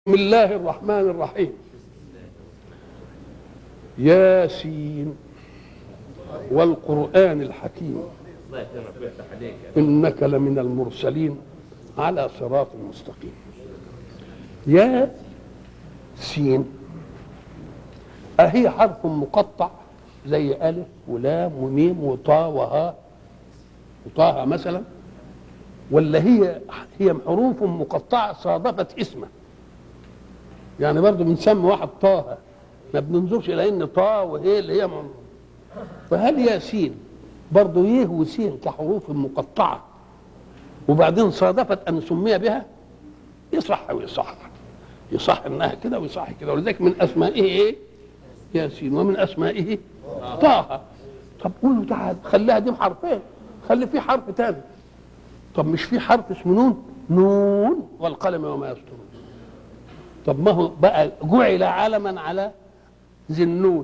بسم الله الرحمن الرحيم ياسين والقرآن الحكيم الله يكرمك ويفتح عليك إنك لمن المرسلين على صراط مستقيم يا سين أهي حرف مقطع زي ألف ولام وميم وطا وها وطه مثلا ولا هي هي حروف مقطعة صادفت اسمه يعني برضه بنسمي واحد طه ما بننظرش الى ان طه وهي اللي هي من... فهل ياسين برضه يه وسين كحروف مقطعه وبعدين صادفت ان سمي بها يصح ويصح يصح انها كده ويصح كده ولذلك من اسمائه ايه؟ ياسين ومن اسمائه طه طب قول له تعال خليها دي بحرفين خلي في حرف تاني طب مش في حرف اسمه نون نون والقلم وما يسطرون طب ما هو بقى جعل علما على ذي النون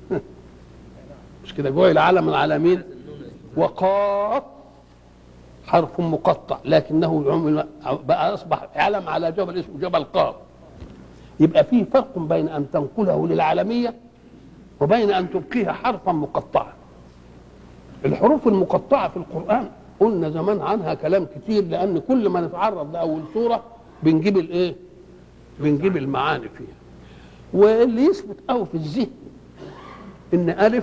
مش كده جعل علما على مين وقاف حرف مقطع لكنه عمل بقى اصبح علم على جبل اسمه جبل قاف يبقى فيه فرق بين ان تنقله للعالميه وبين ان تبقيها حرفا مقطعا الحروف المقطعه في القران قلنا زمان عنها كلام كتير لان كل ما نتعرض لاول سوره بنجيب الايه بنجيب المعاني فيها واللي يثبت قوي في الذهن ان الف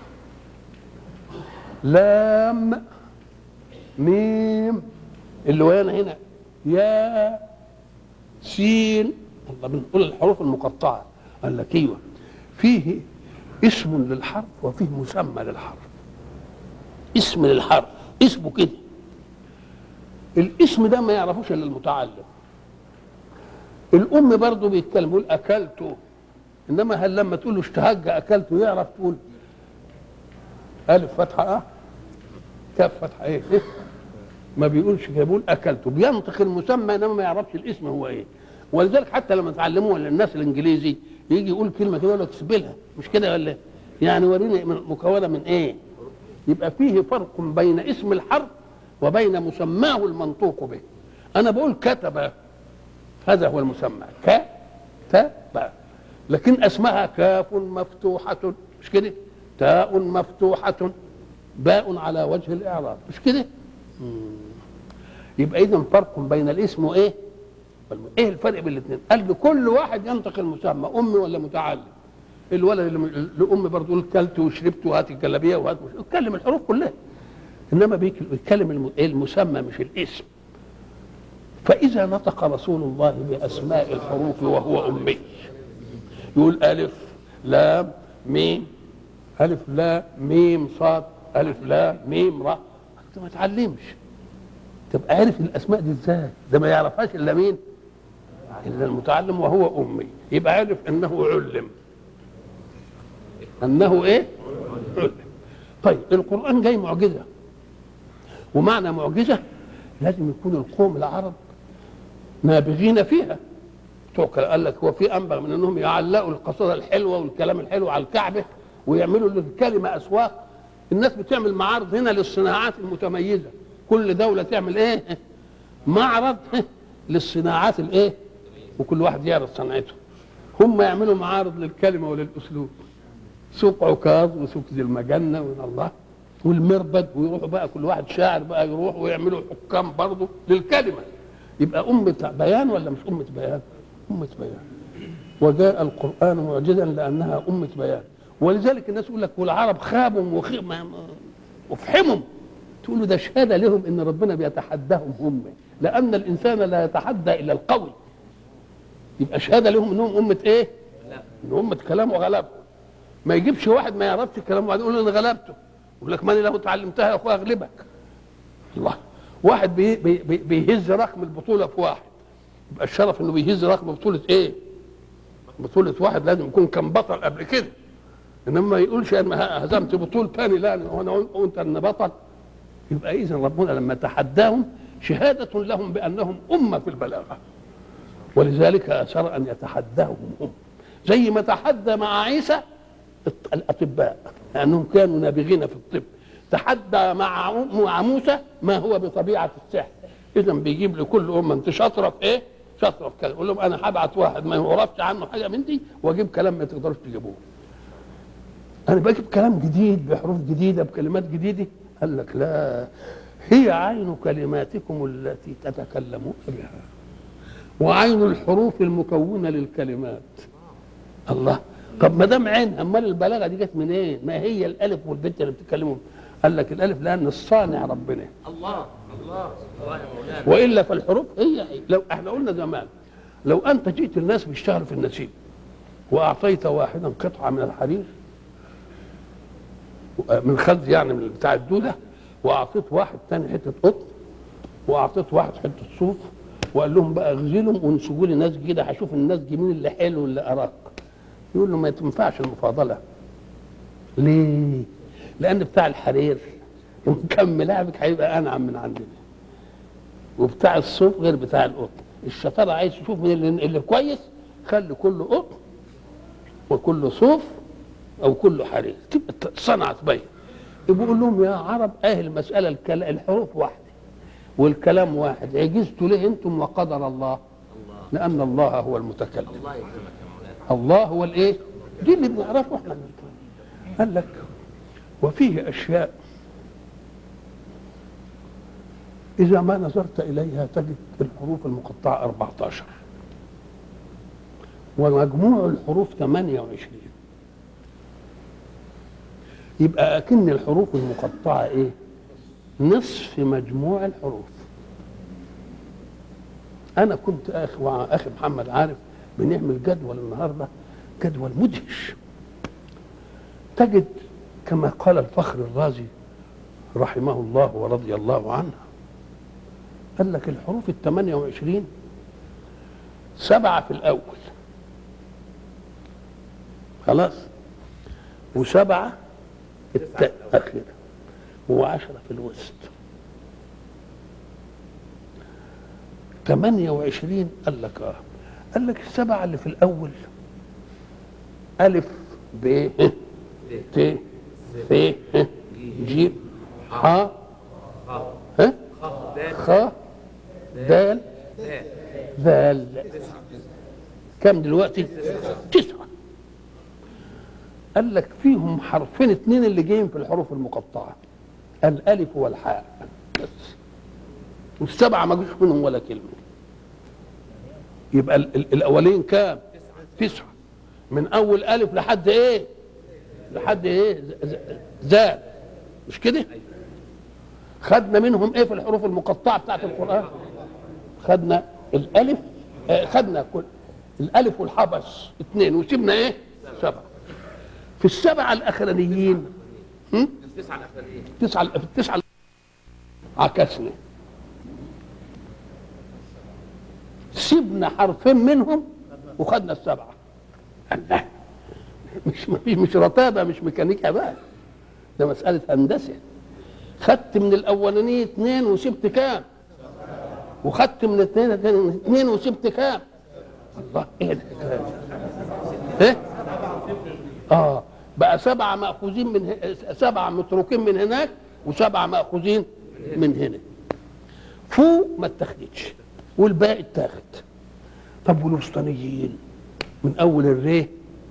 لام ميم اللي ويانا هنا يا سين الله بنقول الحروف المقطعه قال لك ايوه فيه اسم للحرف وفيه مسمى للحرف اسم للحرف اسمه كده الاسم ده ما يعرفوش الا المتعلم الام برضه بيتكلم يقول اكلته انما هل لما تقول له اشتهج اكلته يعرف تقول الف فتحه اه كاف فتحه ايه, إيه؟ ما بيقولش كده بيقول اكلته بينطق المسمى انما ما يعرفش الاسم هو ايه ولذلك حتى لما تعلموه للناس الانجليزي يجي يقول كلمه كده يقول لك سبلها مش كده ولا يعني وريني مكونه من ايه يبقى فيه فرق بين اسم الحرف وبين مسماه المنطوق به انا بقول كتب هذا هو المسمى كتب لكن اسمها كاف مفتوحة مش كده تاء مفتوحة باء على وجه الإعراب مش كده يبقى إذا فرق بين الاسم وإيه ايه الفرق بين الاثنين قال كل واحد ينطق المسمى امي ولا متعلم الولد اللي لامي برضه يقول كلت وشربت وهات الجلابيه وهات يتكلم الحروف كلها انما بيتكلم المسمى مش الاسم فإذا نطق رسول الله بأسماء الحروف وهو أمي يقول ألف لام ميم ألف لا ميم صاد ألف لا ميم را أنت ما تعلمش تبقى عارف الأسماء دي إزاي ده ما يعرفهاش إلا مين إلا المتعلم وهو أمي يبقى عارف أنه علم أنه إيه علم طيب القرآن جاي معجزة ومعنى معجزة لازم يكون القوم العرب نابغين فيها توكل قال لك هو في انبغ من انهم يعلقوا القصيده الحلوه والكلام الحلو على الكعبه ويعملوا للكلمه اسواق الناس بتعمل معارض هنا للصناعات المتميزه كل دوله تعمل ايه معرض للصناعات الايه وكل واحد يعرض صنعته هم يعملوا معارض للكلمه وللاسلوب سوق عكاظ وسوق ذي المجنه من الله والمربد ويروحوا بقى كل واحد شاعر بقى يروح ويعملوا حكام برضه للكلمه يبقى أمة بيان ولا مش أمة بيان؟ أمة بيان وجاء القرآن معجزا لأنها أمة بيان ولذلك الناس يقول لك والعرب خابوا وفحمهم تقول له ده شهادة لهم إن ربنا بيتحداهم هم لأن الإنسان لا يتحدى إلا القوي يبقى شهادة لهم إنهم أمة إيه؟ إن أمة كلام وغلبه ما يجيبش واحد ما يعرفش الكلام وبعدين يقول له أنا غلبته يقول لك ماني لو تعلمتها يا أخويا أغلبك الله واحد بي بي بيهز رقم البطوله في واحد يبقى الشرف انه بيهز رقم بطوله ايه؟ بطوله واحد لازم يكون كان بطل قبل كده انما ما يقولش انا هزمت بطوله ثاني لا انا وانت ان بطل يبقى اذا ربنا لما تحداهم شهاده لهم بانهم امه في البلاغه ولذلك اثر ان يتحداهم هم زي ما تحدى مع عيسى الاطباء لانهم كانوا نابغين في الطب تحدى مع مع موسى ما هو بطبيعه السحر اذا بيجيب لكل امه انت شاطره في ايه شاطره في كذا اقول لهم انا هبعت واحد ما يعرفش عنه حاجه من دي واجيب كلام ما تقدروش تجيبوه انا بجيب كلام جديد بحروف جديده بكلمات جديده قال لك لا هي عين كلماتكم التي تتكلمون بها وعين الحروف المكونه للكلمات الله طب ما دام عين امال البلاغه دي جت منين إيه؟ ما هي الالف والبت اللي بتتكلموا قال لك الالف لان الصانع ربنا الله الله الله يا مولانا والا فالحروف هي هي لو احنا قلنا زمان لو انت جئت الناس بيشتغلوا في النسيج واعطيت واحدا قطعه من الحرير من خز يعني من بتاع الدوده واعطيت واحد تاني حته قطن واعطيت واحد حته صوف وقال لهم بقى اغزلهم وانسجوا لي ناس كده هشوف الناس دي مين اللي حلو واللي اراق يقول له ما تنفعش المفاضله ليه؟ لان بتاع الحرير مكمل لعبك هيبقى انعم من عندنا وبتاع الصوف غير بتاع القطن الشطاره عايز تشوف من اللي, اللي كويس خلي كله قطن وكله صوف او كله حرير تبقى صنعت تبين بيقول لهم يا عرب اهل المساله الكلا- الحروف واحده والكلام واحد عجزتوا ليه انتم وقدر الله الله لان الله هو المتكلم الله يكرمك يا مولانا الله هو الايه دي اللي بنعرفه احنا قال لك وفيه اشياء اذا ما نظرت اليها تجد الحروف المقطعه 14 ومجموع الحروف 28 يبقى اكن الحروف المقطعه ايه نصف مجموع الحروف انا كنت اخي مع اخي محمد عارف بنعمل جدول النهارده جدول مدهش تجد كما قال الفخر الرازي رحمه الله ورضي الله عنه قال لك الحروف ال 28 سبعة في الأول خلاص وسبعة الأخيرة وعشرة في الوسط 28 قال لك اه قال لك السبعة اللي في الأول ألف ب ت ف ج ح ها خ دال ذال كم دلوقتي تسعة قال لك فيهم حرفين اتنين اللي جايين في الحروف المقطعة الألف والحاء بس والسبعة ما جوش منهم ولا كلمة يبقى ال- ال- الأولين كام تسعة من أول ألف لحد إيه لحد إيه ز- ز- زال مش كده خدنا منهم إيه في الحروف المقطعة بتاعت القرآن خدنا الألف آه، خدنا كل الألف والحاء بس اثنين وسيبنا إيه سبعة في السبعة الأخرانيين هم؟ التسعة الأخرانيين تسعة في التسعة عكسنا سيبنا حرفين منهم وخدنا السبعة الله مش مش مش رتابة مش ميكانيكا بقى ده مسألة هندسة خدت من الأولانية اثنين وسبت كام وخدت من اثنين اثنين وسبت كام الله ايه الحكاية دي؟ ايه اه بقى سبعة مأخوذين من ه- سبعة متروكين من هناك وسبعة مأخوذين من هنا فوق ما اتخذتش والباقي اتاخد طب والوسطانيين من اول الري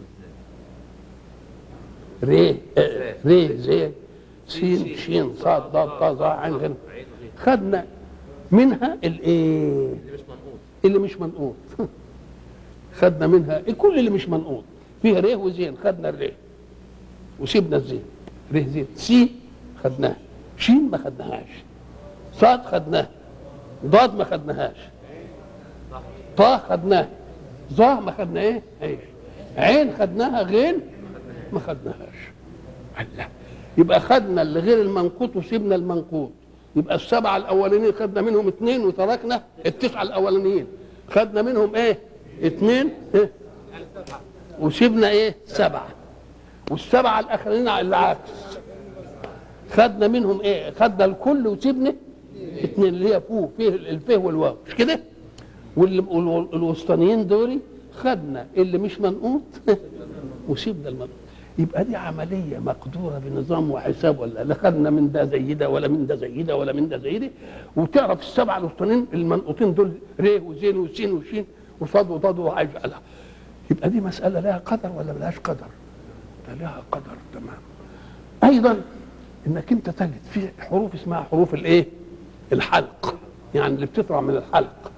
ري آه، ري زي سين شين صاد ضاد طا ظا عين غين خدنا منها الايه اللي مش منقوط اللي مش منقوط خدنا منها كل اللي مش منقوط فيها ريه وزين خدنا الريه وسيبنا الزين ريه زين سي خدناها شين ما خدناهاش صاد خدناها ضاد ما خدناهاش طا خدناها ظا ما خدنا ايه ايش عين خدناها غين ما خدناهاش الله يبقى خدنا اللي غير المنقوط وسيبنا المنقوط يبقى السبعه الاولانيين خدنا منهم اثنين وتركنا التسعه الاولانيين خدنا منهم ايه اثنين إيه؟ وسيبنا ايه سبعه والسبعه الاخرين على العكس خدنا منهم ايه خدنا الكل وسيبنا اثنين اللي هي فوق فيه الفه والواو مش كده واللي- والوسطانيين دول خدنا اللي مش منقوط وسيبنا المنقوط يبقى دي عمليه مقدوره بنظام وحساب ولا لا خدنا من ده زي ده ولا من ده زي ده ولا من ده زي ده وتعرف السبعه الاسطنين المنقوطين دول ر وزين وسين وشين وصاد وضاد وهيجعلها يبقى دي مساله لها قدر ولا ملهاش قدر؟ ده لها قدر تمام ايضا انك انت تجد في حروف اسمها حروف الايه؟ الحلق يعني اللي بتطلع من الحلق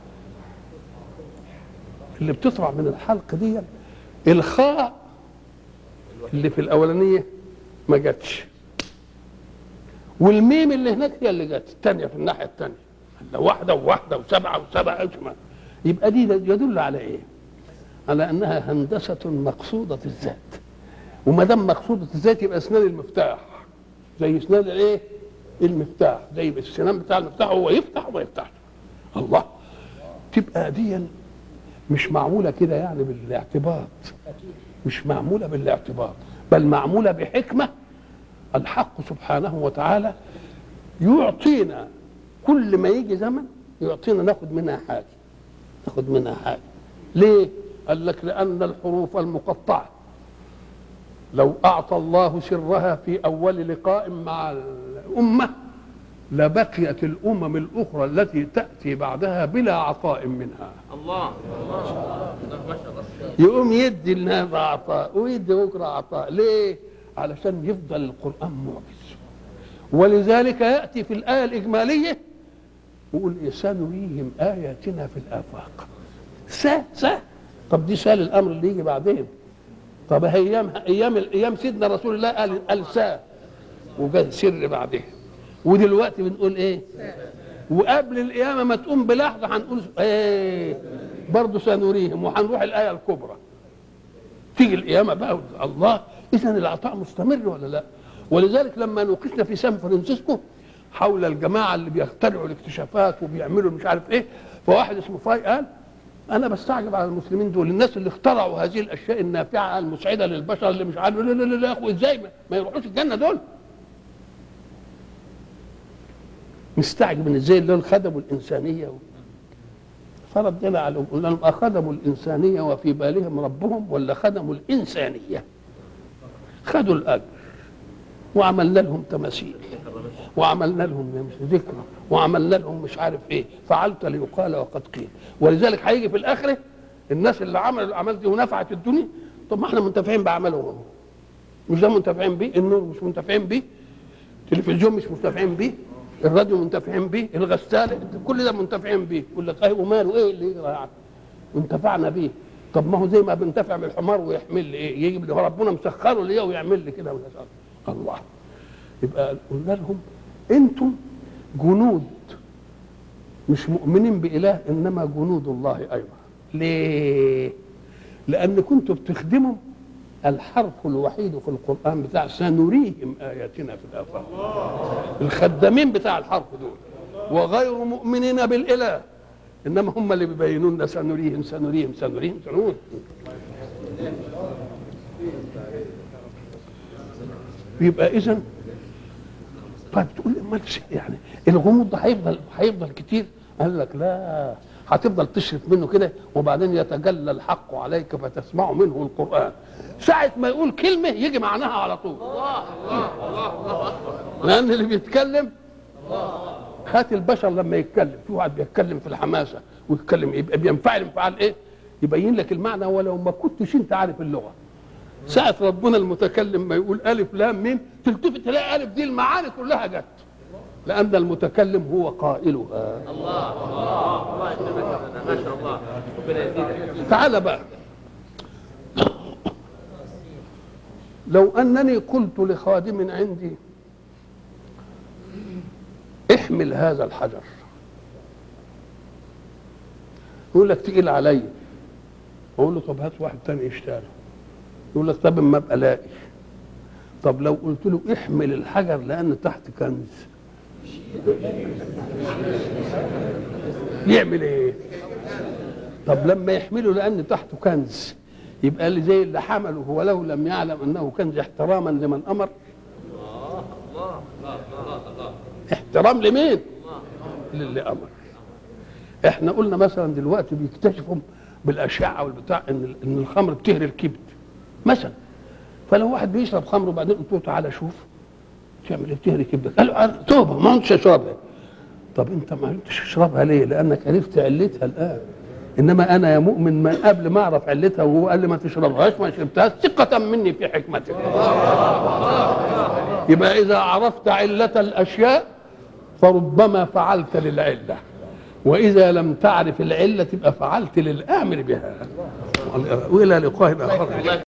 اللي بتطلع من الحلق دي الخاء اللي في الاولانيه ما جاتش والميم اللي هناك هي اللي جت الثانيه في الناحيه الثانيه واحده وواحده وسبعه وسبعه أجمع. يبقى دي يدل على ايه؟ على انها هندسه مقصوده الذات وما دام مقصوده الذات يبقى اسنان المفتاح زي اسنان الايه؟ المفتاح زي السنان بتاع المفتاح هو يفتح وما يفتحش الله تبقى دي مش معموله كده يعني بالاعتباط مش معموله بالاعتباط بل معموله بحكمه الحق سبحانه وتعالى يعطينا كل ما يجي زمن يعطينا ناخد منها حاجه ناخد منها حاجه ليه قال لك لان الحروف المقطعه لو اعطى الله سرها في اول لقاء مع الامه لبقيت الامم الاخرى التي تاتي بعدها بلا عطاء منها الله الله ما شاء الله يقوم يدي الناس عطاء ويدي بكره عطاء ليه علشان يفضل القران معجز ولذلك ياتي في الايه الاجماليه يقول إيه سنريهم اياتنا في الافاق س س طب دي سال الامر اللي يجي بعدين طب ايام ايام ايام سيدنا رسول الله قال قال سا وجاء سر بعدين ودلوقتي بنقول ايه وقبل القيامه ما تقوم بلحظه هنقول ايه برضه سنريهم وهنروح الايه الكبرى تيجي القيامه بقى الله اذا العطاء مستمر ولا لا ولذلك لما نوقشنا في سان فرانسيسكو حول الجماعه اللي بيخترعوا الاكتشافات وبيعملوا مش عارف ايه فواحد اسمه فاي قال انا بستعجب على المسلمين دول الناس اللي اخترعوا هذه الاشياء النافعه المسعده للبشر اللي مش عارف لا لا لا, لا يا اخوي ازاي ما, ما يروحوش الجنه دول مستعجب ان ازاي دول خدموا الانسانيه فردنا عليهم قلنا لهم اخدموا الانسانيه وفي بالهم ربهم ولا خدموا الانسانيه خدوا الاجر وعملنا لهم تماثيل وعملنا لهم ذكرى وعملنا لهم مش عارف ايه فعلت ليقال وقد قيل ولذلك هيجي في الاخره الناس اللي عملوا الاعمال دي ونفعت الدنيا طب ما احنا منتفعين بعملهم مش ده منتفعين بيه النور مش منتفعين بيه التلفزيون مش منتفعين بيه الراديو منتفعين بيه الغساله كل ده منتفعين بيه يقول لك ايه وماله ايه اللي يجرى يعني وانتفعنا بيه طب ما هو زي ما بنتفع بالحمار ويحمل لي ايه يجيب لي ربنا مسخره ليا ويعمل لي كده الله يبقى قلنا لهم انتم جنود مش مؤمنين بإله إنما جنود الله أيضا ليه؟ لأن كنتم بتخدموا الحرف الوحيد في القرآن بتاع سنريهم آياتنا في الآفاق الخدامين بتاع الحرف دول وغير مؤمنين بالإله إنما هم اللي بيبينوا لنا سنريهم سنريهم سنريهم سنريهم يبقى إذا طيب تقول امال يعني الغموض ده هيفضل هيفضل كتير قال لك لا هتفضل تشرف منه كده وبعدين يتجلى الحق عليك فتسمع منه القران ساعة ما يقول كلمة يجي معناها على طول الله الله الله الله اكبر لأن اللي بيتكلم هات البشر لما يتكلم في واحد بيتكلم في الحماسة ويتكلم يبقى بينفعل انفعال ايه؟ يبين لك المعنى ولو ما كنتش انت عارف اللغة ساعة ربنا المتكلم ما يقول ألف لام ميم تلتفت تلاقي ألف دي المعاني كلها جت لأن المتكلم هو قائلها الله الله الله يكرمك ما شاء الله ربنا يزيدك تعال بقى لو أنني قلت لخادم عندي احمل هذا الحجر يقول لك تقيل عليا اقول له طب هات واحد تاني يشتغل يقول لك طب ما ابقى لاقي طب لو قلت له احمل الحجر لان تحت كنز يعمل ايه طب لما يحمله لان تحته كنز يبقى اللي زي اللي حمله ولو لم يعلم انه كنز احتراما لمن امر احترام لمين للي امر احنا قلنا مثلا دلوقتي بيكتشفوا بالاشعه والبتاع ان ان الخمر بتهري الكبد مثلا فلو واحد بيشرب خمر وبعدين قلت له تعالى شوف تعمل ايه تهري كبدك قال له أنا توبه ما كنتش اشربها طب انت ما عرفتش تشربها ليه؟ لانك عرفت علتها الان انما انا يا مؤمن ما قبل ما اعرف علتها وهو قال لي ما تشربهاش ما شربتهاش ثقة مني في حكمتك يبقى اذا عرفت علة الاشياء فربما فعلت للعلة واذا لم تعرف العلة تبقى فعلت للامر بها والى لقاء اخر